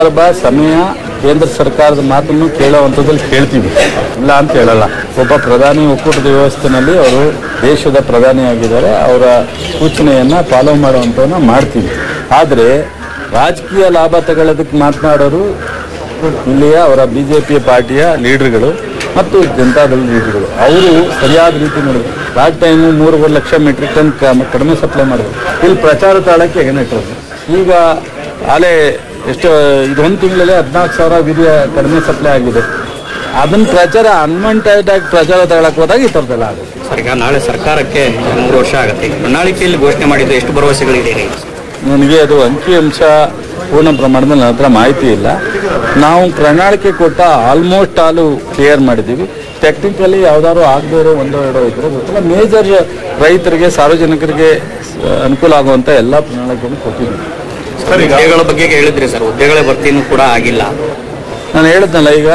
ಸಂದರ್ಭ ಸಮಯ ಕೇಂದ್ರ ಸರ್ಕಾರದ ಮಾತನ್ನು ಕೇಳುವಂಥದ್ದಲ್ಲಿ ಕೇಳ್ತೀವಿ ಇಲ್ಲ ಅಂತ ಹೇಳಲ್ಲ ಒಬ್ಬ ಪ್ರಧಾನಿ ಒಕ್ಕೂಟದ ವ್ಯವಸ್ಥೆನಲ್ಲಿ ಅವರು ದೇಶದ ಪ್ರಧಾನಿಯಾಗಿದ್ದಾರೆ ಅವರ ಸೂಚನೆಯನ್ನ ಫಾಲೋ ಮಾಡುವಂಥವನ್ನ ಮಾಡ್ತೀವಿ ಆದರೆ ರಾಜಕೀಯ ಲಾಭ ತಗೊಳ್ಳೋದಕ್ಕೆ ಮಾತನಾಡೋರು ಇಲ್ಲಿಯ ಅವರ ಬಿಜೆಪಿ ಪಾರ್ಟಿಯ ಲೀಡರ್ಗಳು ಮತ್ತು ಜನತಾದಳ ಲೀಡರ್ಗಳು ಅವರು ಸರಿಯಾದ ರೀತಿ ಮಾಡಿದ್ರು ಲಾಸ್ಟ್ ಟೈಮು ಮೂರುವರೆ ಲಕ್ಷ ಮೆಟ್ರಿಕ್ ಟನ್ ಕ- ಕಡಿಮೆ ಸಪ್ಲೈ ಮಾಡಿದ್ರು ಇಲ್ಲಿ ಪ್ರಚಾರ ತಾಳಕ್ಕೆ ಏನಿಟ್ಟರು ಈಗ ಅಲೆ ಎಷ್ಟು ಇದೊಂದು ತಿಂಗಳಲ್ಲಿ ಹದಿನಾಲ್ಕು ಸಾವಿರ ವಿಡಿಯ ಕಡಿಮೆ ಸಪ್ಲೈ ಆಗಿದೆ ಅದನ್ನ ಪ್ರಚಾರ ಅನ್ವಾಂಟೆಡ್ ಆಗಿ ಪ್ರಚಾರ ತಗೊಳಕ್ ಹೋದಾಗ ಈ ಥರದ್ದೆಲ್ಲ ಆಗುತ್ತೆ ಸರ್ ಈಗ ನಾಳೆ ಸರ್ಕಾರಕ್ಕೆ ಮೂರು ವರ್ಷ ಆಗುತ್ತೆ ಪ್ರಣಾಳಿಕೆಯಲ್ಲಿ ಘೋಷಣೆ ಮಾಡಿದ್ದು ಎಷ್ಟು ಭರವಸೆಗಳಿದೆ ರೀ ನನಗೆ ಅದು ಅಂಕಿಅಂಶ ಪೂರ್ಣ ಪ್ರಮಾಣದಲ್ಲಿ ನನ್ನ ಹತ್ರ ಮಾಹಿತಿ ಇಲ್ಲ ನಾವು ಪ್ರಣಾಳಿಕೆ ಕೊಟ್ಟ ಆಲ್ಮೋಸ್ಟ್ ಆಲು ಕ್ಲಿಯರ್ ಮಾಡಿದ್ದೀವಿ ಟೆಕ್ನಿಕಲಿ ಯಾವ್ದಾದ್ರು ಆಗದೇ ಇರೋ ಒಂದೋ ಎರಡೋ ಇದ್ರೆ ಗೊತ್ತಿಲ್ಲ ಮೇಜರ್ ರೈತರಿಗೆ ಸಾರ್ವಜನಿಕರಿಗೆ ಸ- ಅನುಕೂಲ ಆಗುವಂಥ ಎಲ್ಲ ಪ್ರಣಾಳಿಕೆಯನ್ನು ಕೊಟ್ಟಿದ್ದೀವಿ ಹುದ್ದೆಗಳ ಬಗ್ಗೆ ಹೇಳಿದ್ರಿ ಸರ್ ಹುದ್ದೆಗಳ ಭರ್ತಿನೂ ಕೂಡ ಆಗಿಲ್ಲ ನಾನು ಹೇಳಿದ್ನಲ್ಲ ಈಗ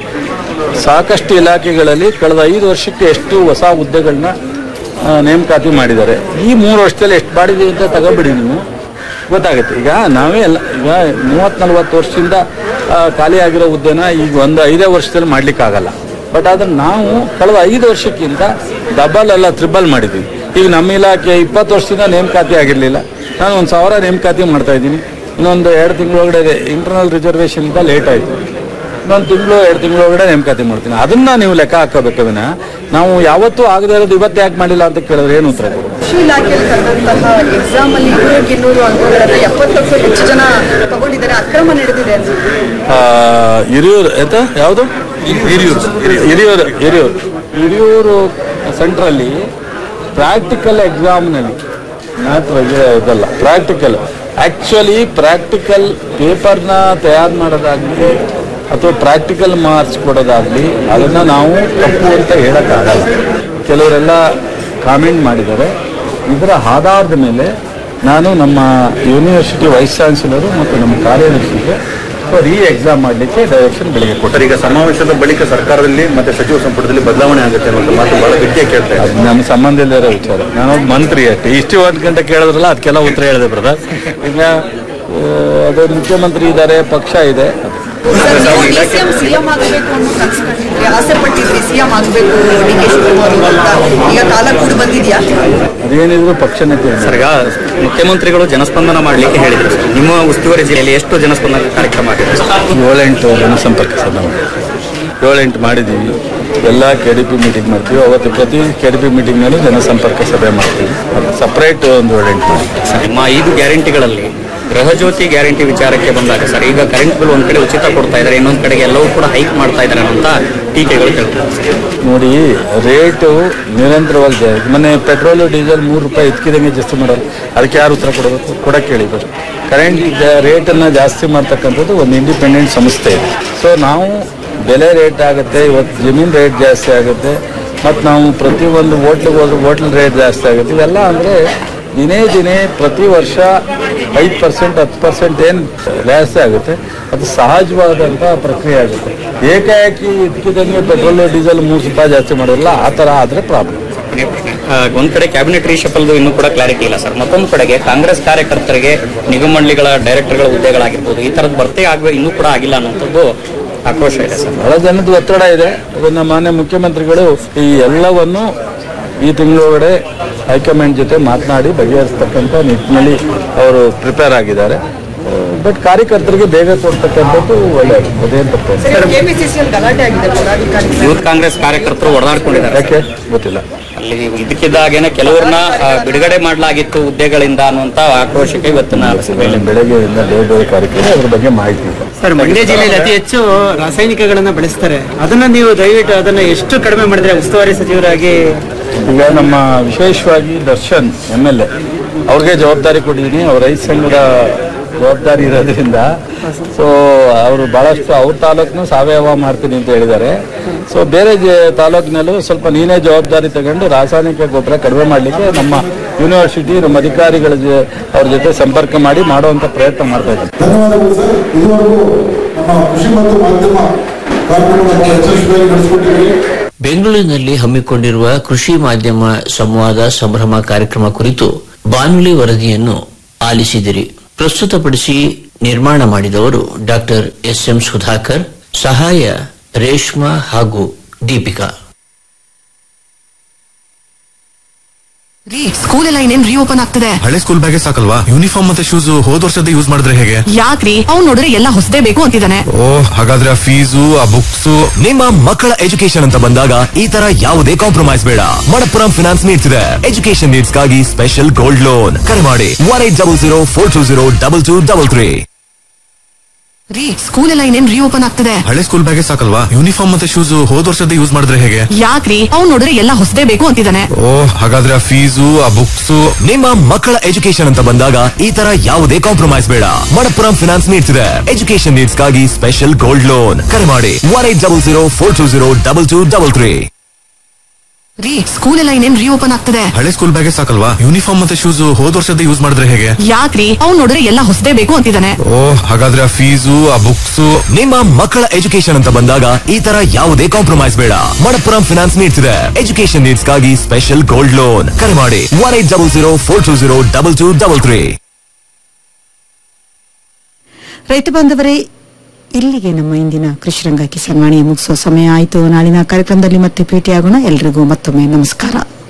ಸಾಕಷ್ಟು ಇಲಾಖೆಗಳಲ್ಲಿ ಕಳೆದ ಐದು ವರ್ಷಕ್ಕೆ ಎಷ್ಟು ಹೊಸ ಹುದ್ದೆಗಳನ್ನ ಆ, ನೇಮಕಾತಿ ಮಾಡಿದ್ದಾರೆ ಈ ಮೂರು ವರ್ಷದಲ್ಲಿ ಎಷ್ಟು ಮಾಡಿದೀವಿ ಅಂತ ತಗೊಬಿಡಿ ನೀವು ಗೊತ್ತಾಗುತ್ತೆ ಈಗ ನಾವೇ ಎಲ್ಲ ಈಗ ಮೂವತ್ತು ನಲ್ವತ್ತು ವರ್ಷದಿಂದ ಆ, ಖಾಲಿ ಆಗಿರೋ ಹುದ್ದೆನ ಈಗ ಒಂದು ಐದೇ ವರ್ಷದಲ್ಲಿ ಮಾಡ್ಲಿಕ್ಕಾಗಲ್ಲ ಬಟ್ ಅದನ್ನು ನಾವು ಕಳೆದ ಐದು ವರ್ಷಕ್ಕಿಂತ ಡಬಲ್ ಅಲ್ಲ ತ್ರಿಬಲ್ ಮಾಡಿದ್ದೀವಿ ಈಗ ನಮ್ಮ ಇಲಾಖೆ ಇಪ್ಪತ್ತು ವರ್ಷದಿಂದ ನೇಮಕಾತಿ ಆಗಿರಲಿಲ್ಲ ನಾನು ಒಂದು ಸಾವಿರ ನೇಮಕಾತಿ ಮಾಡ್ತಾ ಇದ್ದೀನಿ ಇನ್ನೊಂದು ಎರಡು ತಿಂಗಳೊಳಗಡೆ ಇಂಟರ್ನಲ್ ರಿಸರ್ವೇಷನ್ಗಿಂತ ಲೇಟ್ ಆಯಿತು ಇನ್ನೊಂದು ತಿಂಗಳು ಎರಡು ತಿಂಗಳೊಳಗಡೆ ನೇಮಕಾತಿ ಮಾಡ್ತೀನಿ ಅದನ್ನ ನೀವು ಲೆಕ್ಕ ಹಾಕೋಬೇಕು ಅದನ್ನ ನಾವು ಯಾವತ್ತೂ ಆಗದೇ ಇರೋದು ಇವತ್ತು ಯಾಕೆ ಮಾಡಿಲ್ಲ ಅಂತ ಕೇಳಿದ್ರೆ ಏನು ಉತ್ತರ ಕೊಡೋದು? ಕೃಷಿ ಇಲಾಖೆಯಲ್ಲಿ ಕರೆದಂತಹ ಎಕ್ಸಾಮ್ ಅಲ್ಲಿ ಇನ್ನೂರು ಇನ್ನೂರು ಅಂಕಗಳನ್ನ ಎಪ್ಪತ್ತು ಲಕ್ಷ ಹೆಚ್ಚು ಜನ ತಗೊಂಡಿದ್ದಾರೆ ಅಕ್ರಮ ನಡೆದಿದೆ ಅಂತ ಆ, ಹಿರಿಯೂರು ಆಯ್ತಾ ಯಾವುದು ಹಿರಿಯೂರು ಹಿರಿಯೂರು ಹಿರಿಯೂರು ಹಿರಿಯೂರು ಸೆಂಟ್ರಲ್ಲಿ ಪ್ರಾಕ್ಟಿಕಲ್ ಎಕ್ಸಾಮ್ನಲ್ಲಿ ಮಾತ್ರ ಇದಲ್ಲ ಪ್ರಾಕ್ಟಿಕಲ್ ಆ್ಯಕ್ಚುಲಿ ಪ್ರಾಕ್ಟಿಕಲ್ ಪೇಪರ್ನ ತಯಾರು ಮಾಡೋದಾಗಲಿ ಅಥವಾ ಪ್ರಾಕ್ಟಿಕಲ್ ಮಾರ್ಕ್ಸ್ ಕೊಡೋದಾಗಲಿ ಅದನ್ನು ನಾವು ತಪ್ಪು ಅಂತ ಹೇಳೋಕ್ಕಾಗಲ್ಲ ಕೆಲವರೆಲ್ಲ ಕಾಮೆಂಟ್ ಮಾಡಿದ್ದಾರೆ ಇದರ ಆಧಾರದ ಮೇಲೆ ನಾನು ನಮ್ಮ ಯೂನಿವರ್ಸಿಟಿ ವೈಸ್ ಚಾನ್ಸಲರು ಮತ್ತು ನಮ್ಮ ಕಾರ್ಯದರ್ಶಿಗೆ ರೀ ಎಕ್ಸಾಮ್ ಮಾಡಲಿಕ್ಕೆ ಡೈರೆಕ್ಷನ್ ಬೆಳಿಗ್ಗೆ ಕೊಟ್ಟರು ಸರ್ ಈಗ ಸಮಾವೇಶದ ಬಳಿಕ ಸರ್ಕಾರದಲ್ಲಿ ಮತ್ತೆ ಸಚಿವ ಸಂಪುಟದಲ್ಲಿ ಬದಲಾವಣೆ ಆಗುತ್ತೆ ಅನ್ನೋ ಮಾತು ಬಹಳ ಗಟ್ಟಿಯಾಗಿ ಕೇಳ್ತಾ ಇದೆ ಅದು ನನ್ನ ಸಂಬಂಧ ಇಲ್ಲದಿರೋ ವಿಚಾರ ನಾನೊಬ್ಬ ಮಂತ್ರಿ ಅಷ್ಟೇ ಇಷ್ಟು ಒಂದು ಗಂಟೆ ಕೇಳಿದ್ರಲ್ಲ ಅದಕ್ಕೆಲ್ಲ ಉತ್ತರ ಹೇಳಿದೆ ಬ್ರದರ್ ಈಗ ಆ, ಅದು ಮುಖ್ಯಮಂತ್ರಿ ಇದ್ದಾರೆ ಪಕ್ಷ ಇದೆ ಸಿಎಂ ಸಿಎಂ ಆಗಬೇಕು ಅನ್ನೋ ಕನಸು ಕಂಡಿದ್ರಿ ಆಸೆ ಪಟ್ಟಿದ್ರಿ ಸಿಎಂ ಆಗಬೇಕು ಡಿ ಕೆ ಶಿವಕುಮಾರ್ ಅಂತ ಈಗ ಕಾಲ ಕೂಡ ಬಂದಿದ್ಯಾ ಅದೇನಿದ್ರು ಪಕ್ಷನೇ ಸರ್ ತೀರ್ಮಾನ. ಈಗ ಮುಖ್ಯಮಂತ್ರಿಗಳು ಜನಸ್ಪಂದನ ಮಾಡಲಿಕ್ಕೆ ಹೇಳಿದ್ರು ಸರ್ ನಿಮ್ಮ ಉಸ್ತುವಾರಿ ಜಿಲ್ಲೆಯಲ್ಲಿ ಎಷ್ಟು ಜನಸ್ಪಂದನ ಕಾರ್ಯಕ್ರಮ ಆಗಿದೆ ಸರ್ ಏಳೆಂಟು ಜನಸಂಪರ್ಕ ಸಭೆ ಮಾಡಿದ್ವಿ ಏಳೆಂಟು ಮಾಡಿದ್ದೀವಿ ಎಲ್ಲ ಕೆ ಡಿ ಪಿ ಮೀಟಿಂಗ್ ಮಾಡ್ತೀವಿ ಅವತ್ತು ಪ್ರತಿ ಕೆ ಡಿ ಪಿ ಮೀಟಿಂಗ್ನಲ್ಲೂ ಜನಸಂಪರ್ಕ ಸಭೆ ಮಾಡ್ತೀವಿ ಸಪ್ರೇಟ್ ಒಂದು ಏಳೆಂಟು ಮಾಡಿದ್ವಿ ಸರ್ ನಿಮ್ಮ ಐದು ಗ್ಯಾರಂಟಿಗಳಲ್ಲಿ ಗೃಹಜ್ಯೋತಿ ಗ್ಯಾರಂಟಿ ವಿಚಾರಕ್ಕೆ ಬಂದಾಗ ಸರ್ ಈಗ ಕರೆಂಟ್ ಬಿಲ್ ಒಂದ್ ಕಡೆ ಉಚಿತ ಕೊಡ್ತಾ ಇದ್ದಾರೆ ಇನ್ನೊಂದ್ ಕಡೆಗೆ ಎಲ್ಲವೂ ಕೂಡ ಹೈಕ್ ಮಾಡ್ತಾ ಇದ್ದಾರೆ ಅಂತ ಟೀಕೆಗಳು ಕೇಳ್ತಾರೆ ಸರ್. ನೋಡಿ ರೇಟು ನಿರಂತರವಾಗಿ ಜಾಸ್ತಿ ಮೊನ್ನೆ ಪೆಟ್ರೋಲು ಡೀಸೆಲ್ ಮೂರು ರೂಪಾಯಿ ಇದ್ಕಿದಂಗೆ ಜಾಸ್ತಿ ಮಾಡೋದು ಅದಕ್ಕೆ ಯಾರು ಉತ್ತರ ಕೊಡಬೇಕು ಕೊಡಕ್ಕೆ ಹೇಳಿ ಬಸ್ ಕರೆಂಟ್ ರೇಟನ್ನು ಜಾಸ್ತಿ ಮಾಡ್ತಕ್ಕಂಥದ್ದು ಒಂದು ಇಂಡಿಪೆಂಡೆಂಟ್ ಸಂಸ್ಥೆ ಇದೆ ಸೊ ನಾವು ಬೆಲೆ ರೇಟ್ ಆಗುತ್ತೆ ಇವತ್ತು ಜಮೀನು ರೇಟ್ ಜಾಸ್ತಿ ಆಗುತ್ತೆ ಮತ್ತು ನಾವು ಪ್ರತಿಯೊಂದು ಹೋಟ್ಲಿಗೆ ಹೋದ್ರೆ ಹೋಟ್ಲ್ ರೇಟ್ ಜಾಸ್ತಿ ಆಗುತ್ತೆ ಇವೆಲ್ಲ ಅಂದರೆ ದಿನೇ ದಿನೇ ಪ್ರತಿ ವರ್ಷ ಐದು ಪರ್ಸೆಂಟ್ ಹತ್ತು ಪರ್ಸೆಂಟ್ ಏನು ಜಾಸ್ತಿ ಆಗುತ್ತೆ ಅದು ಸಹಜವಾದಂಥ ಪ್ರಕ್ರಿಯೆ ಆಗುತ್ತೆ ಏಕಾಏಕಿ ಇದಕ್ಕಿದಂಗೆ ಪೆಟ್ರೋಲ್ ಡೀಸೆಲ್ ಮೂರು ರೂಪಾಯಿ ಜಾಸ್ತಿ ಮಾಡಿರಲ್ಲ ಆ ಥರ ಆದರೆ ಪ್ರಾಬ್ಲಮ್ ಕೊನೆಯ ಪ್ರಶ್ನೆ. ಆ, ಒಂದ್ ಕಡೆ ಕ್ಯಾಬಿನೆಟ್ ರೀಶಫಲ್ದು ಇನ್ನೂ ಕೂಡ ಕ್ಲಾರಿಟಿ ಇಲ್ಲ ಸರ್ ಮತ್ತೊಂದು ಕಡೆಗೆ ಕಾಂಗ್ರೆಸ್ ಕಾರ್ಯಕರ್ತರಿಗೆ ನಿಗಮ ಮಂಡಳಿಗಳ ಡೈರೆಕ್ಟರ್ಗಳ ಹುದ್ದೆಗಳಾಗಿರ್ಬೋದು ಈ ತರದ್ ಭರ್ತಿ ಆಗುವ ಇನ್ನೂ ಕೂಡ ಆಗಿಲ್ಲ ಅನ್ನೋಂಥದ್ದು ಆಕ್ರೋಶ ಇದೆ ಸರ್ ಬಹಳ ಜನದ ಒತ್ತಡ ಇದೆ ಅದನ್ನ ಮಾನ್ಯ ಮುಖ್ಯಮಂತ್ರಿಗಳು ಈ ಎಲ್ಲವನ್ನು ಈ ತಿಂಗಳೊಳಗಡೆ ಹೈಕಮಾಂಡ್ ಜೊತೆ ಮಾತನಾಡಿ ಬಗೆಹರಿಸ್ತಕ್ಕಂಥ ನಿಟ್ಟಿನಲ್ಲಿ ಅವರು ಪ್ರಿಪೇರ್ ಆಗಿದ್ದಾರೆ ಬಟ್ ಕಾರ್ಯಕರ್ತರಿಗೆ ಬೇಗ ಕೊಡ್ತಕ್ಕಂಥದ್ದು ಒಳ್ಳೆಯದು ಅದೇನು ತಪ್ಪು ಸರಿ ಕೆಪಿಸಿಸಿಯಲ್ಲಿ ಗಲಾಟೆ ಆಗಿದೆ ಪದಾಧಿಕಾರಿ ಯೂತ್ ಕಾಂಗ್ರೆಸ್ ಕಾರ್ಯಕರ್ತರು ಹೊಡೆದಾಡ್ಕೊಂಡಿದ್ದಾರೆ ಯಾಕೆ ಗೊತ್ತಿಲ್ಲ ಅಲ್ಲಿ ಇದಕ್ಕಿದ್ದಾಗೇನೆ ಕೆಲವ್ರನ್ನ ಆ, ಬಿಡುಗಡೆ ಮಾಡಲಾಗಿತ್ತು ಹುದ್ದೆಗಳಿಂದ ಅನ್ನುವಂತ ಆಕ್ರೋಶಕ್ಕೆ ಇವತ್ತಿನ ಸಭೆಯಲ್ಲಿ ಬೆಳಗ್ಗೆಯಿಂದ ಬೇರೆ ಬೇರೆ ಕಾರ್ಯಕ್ರಮ ಅದ್ರ ಬಗ್ಗೆ ಮಾಹಿತಿ ಇದೆ ಸರ್ ಮಂಡ್ಯ ಜಿಲ್ಲೆಯಲ್ಲಿ ಅತಿ ಹೆಚ್ಚು ರಾಸಾಯನಿಕಗಳನ್ನ ಬಳಸ್ತಾರೆ ಅದನ್ನ ನೀವು ದಯವಿಟ್ಟು ಅದನ್ನ ಎಷ್ಟು ಕಡಿಮೆ ಮಾಡಿದ್ರೆ ಉಸ್ತುವಾರಿ ಸಚಿವರಾಗಿ ಈಗ ನಮ್ಮ ವಿಶೇಷವಾಗಿ ದರ್ಶನ್ ಎಮ್ ಎಲ್ ಎ ಅವ್ರಿಗೆ ಜವಾಬ್ದಾರಿ ಕೊಟ್ಟಿದ್ದೀನಿ ಅವ್ರ ರೈತ ಸಂಘದ ಜವಾಬ್ದಾರಿ ಇರೋದ್ರಿಂದ ಸೊ ಅವರು ಬಹಳಷ್ಟು ಅವ್ರ ತಾಲೂಕ್ನು ಸಾವಯವ ಮಾಡ್ತೀನಿ ಅಂತ ಹೇಳಿದ್ದಾರೆ ಸೊ ಬೇರೆ ಜ- ತಾಲೂಕಿನಲ್ಲೂ ಸ್ವಲ್ಪ ನೀನೇ ಜವಾಬ್ದಾರಿ ತಗೊಂಡು ರಾಸಾಯನಿಕ ಗೊಬ್ಬರ ಕಡಿಮೆ ಮಾಡಲಿಕ್ಕೆ ನಮ್ಮ ಯೂನಿವರ್ಸಿಟಿ ನಮ್ಮ ಅಧಿಕಾರಿಗಳ ಜೊ- ಅವ್ರ ಜೊತೆ ಸಂಪರ್ಕ ಮಾಡಿ ಮಾಡುವಂಥ ಪ್ರಯತ್ನ ಮಾಡ್ತಾ ಇದ್ದೀವಿ ಧನ್ಯವಾದಗಳು ಸರ್ ಇದುವರೆಗೂ ನಮ್ಮ ಕೃಷಿ ಮತ್ತು ಮಾಧ್ಯಮ ಕಾರ್ಯಕ್ರಮವನ್ನು ಯಶಸ್ವಿಯಾಗಿ ನಡೆಸಿಕೊಟ್ಟಿದ್ದೀವಿ ಬೆಂಗಳೂರಿನಲ್ಲಿ ಹಮ್ಮಿಕೊಂಡಿರುವ ಕೃಷಿ ಮಾಧ್ಯಮ ಸಂವಾದ ಸಂಭ್ರಮ ಕಾರ್ಯಕ್ರಮ ಕುರಿತು ಬಾನುಲಿ ವರದಿಯನ್ನು ಆಲಿಸಿದಿರಿ ಪ್ರಸ್ತುತಪಡಿಸಿ ನಿರ್ಮಾಣ ಮಾಡಿದವರು ಡಾಕ್ಟರ್ ಎಸ್ ಎಂ ಸುಧಾಕರ್ ಸಹಾಯ ರೇಷ್ಮಾ ಹಾಗೂ ದೀಪಿಕಾ ರೀ ಸ್ಕೂಲ್ ಎಲ್ಲ ಇನ್ನೇನ್ ರೀಓಪನ್ ಆಗ್ತದೆ ಹಳೆ ಸ್ಕೂಲ್ ಬ್ಯಾಗೆ ಸಾಕಲ್ವಾ ಯೂನಿಫಾರ್ಮ್ ಮತ್ತೆ ಶೂಸ್ ಹೋದ ವರ್ಷದ ಯೂಸ್ ಮಾಡಿದ್ರೆ ಹೇಗೆ ಯಾಕ್ರಿ ಅವ್ನ್ ನೋಡಿದ್ರೆ ಎಲ್ಲ ಹೊಸದೇ ಬೇಕು ಅಂತಿದ್ದಾನೆ ಓ ಹಾಗಾದ್ರೆ ಆ ಫೀಸು ಆ ಬುಕ್ಸ್ ನಿಮ್ಮ ಮಕ್ಕಳ ಎಜುಕೇಶನ್ ಅಂತ ಬಂದಾಗ ಈ ತರ ಯಾವುದೇ ಕಾಂಪ್ರಮೈಸ್ ಬೇಡ ಮಣಪ್ಪುರಂ ಫಿನಾನ್ಸ್ ನೀಡ್ತಿದೆ ಎಜುಕೇಶನ್ ನೀಡ್ಸ್ ಗಾಗಿ ಸ್ಪೆಷಲ್ ಗೋಲ್ಡ್ ಲೋನ್ ಕರೆ ಮಾಡಿ one eight double zero four two zero double two double three ರೀ ಸ್ಕೂಲ್ ಎಲ್ಲ ಇನ್ನೇನ್ ರೀಓಪನ್ ಆಗ್ತದೆ ಹಳೆ ಸ್ಕೂಲ್ ಬ್ಯಾಗೆ ಸಾಕಲ್ವಾ ಯೂನಿಫಾರ್ಮ್ ಮತ್ತೆ ಶೂಸ್ ಹೋದ ವರ್ಷದ ಯೂಸ್ ಮಾಡಿದ್ರೆ ಹೇಗೆ ಯಾಕ್ರಿ ಅವ್ನ್ ನೋಡಿದ್ರೆ ಎಲ್ಲ ಹೊಸದೇ ಬೇಕು ಅಂತಿದ್ದಾನೆ ಓ ಹಾಗಾದ್ರೆ ಆ ಫೀಸು ಆ ಬುಕ್ಸ್ ನಿಮ್ಮ ಮಕ್ಕಳ ಎಜುಕೇಶನ್ ಅಂತ ಬಂದಾಗ ಈ ತರ ಯಾವುದೇ ಕಾಂಪ್ರಮೈಸ್ ಬೇಡ ಮಣಪ್ಪುರಂ ಫಿನಾನ್ಸ್ ನೀಡ್ತಿದೆ ಎಜುಕೇಶನ್ ನೀಡ್ಸ್ ಗಾಗಿ ಸ್ಪೆಷಲ್ ಗೋಲ್ಡ್ ಲೋನ್ ಕರೆ ಮಾಡಿ one eight double zero four two zero double two double three ರೀ ಸ್ಕೂಲ್ ಎಲ್ಲ ಇನ್ನೇನ್ ರೀಓಪನ್ ಆಗ್ತದೆ ಹಳೆ ಸ್ಕೂಲ್ ಬ್ಯಾಗೆ ಸಾಕಲ್ವಾ ಯೂನಿಫಾರ್ಮ್ ಮತ್ತೆ ಶೂಸ್ ಹೋದ ವರ್ಷದ ಯೂಸ್ ಮಾಡಿದ್ರೆ ಹೇಗೆ ಯಾಕ್ರಿ ಅವ್ನ್ ನೋಡಿದ್ರೆ ಎಲ್ಲ ಹೊಸದೇ ಬೇಕು ಅಂತಿದ್ದಾನೆ ಓ ಹಾಗಾದ್ರೆ ಆ ಫೀಸು ಆ ಬುಕ್ಸ್ ನಿಮ್ಮ ಮಕ್ಕಳ ಎಜುಕೇಶನ್ ಅಂತ ಬಂದಾಗ ಈ ತರ ಯಾವುದೇ ಕಾಂಪ್ರಮೈಸ್ ಬೇಡ ಮಣಪ್ಪುರಂ ಫಿನಾನ್ಸ್ ನೀಡ್ತಿದೆ ಎಜುಕೇಶನ್ ನೀಡ್ಸ್ ಗಾಗಿ ಸ್ಪೆಷಲ್ ಗೋಲ್ಡ್ ಲೋನ್ ಕರೆ ಮಾಡಿ one eight double zero four two zero double two double three ರೈತ ಬಾಂಧವರೇ ಇಲ್ಲಿಗೆ ನಮ್ಮ ಇಂದಿನ ಕೃಷಿ ರಂಗ ಕಿಸಾನ್ ವಾಣಿಯ ಮುಗಿಸುವ ಸಮಯ ಆಯಿತು ನಾಳಿನ ಕಾರ್ಯಕ್ರಮದಲ್ಲಿ ಮತ್ತೆ ಭೇಟಿಯಾಗೋಣ ಎಲ್ರಿಗೂ ಮತ್ತೊಮ್ಮೆ ನಮಸ್ಕಾರ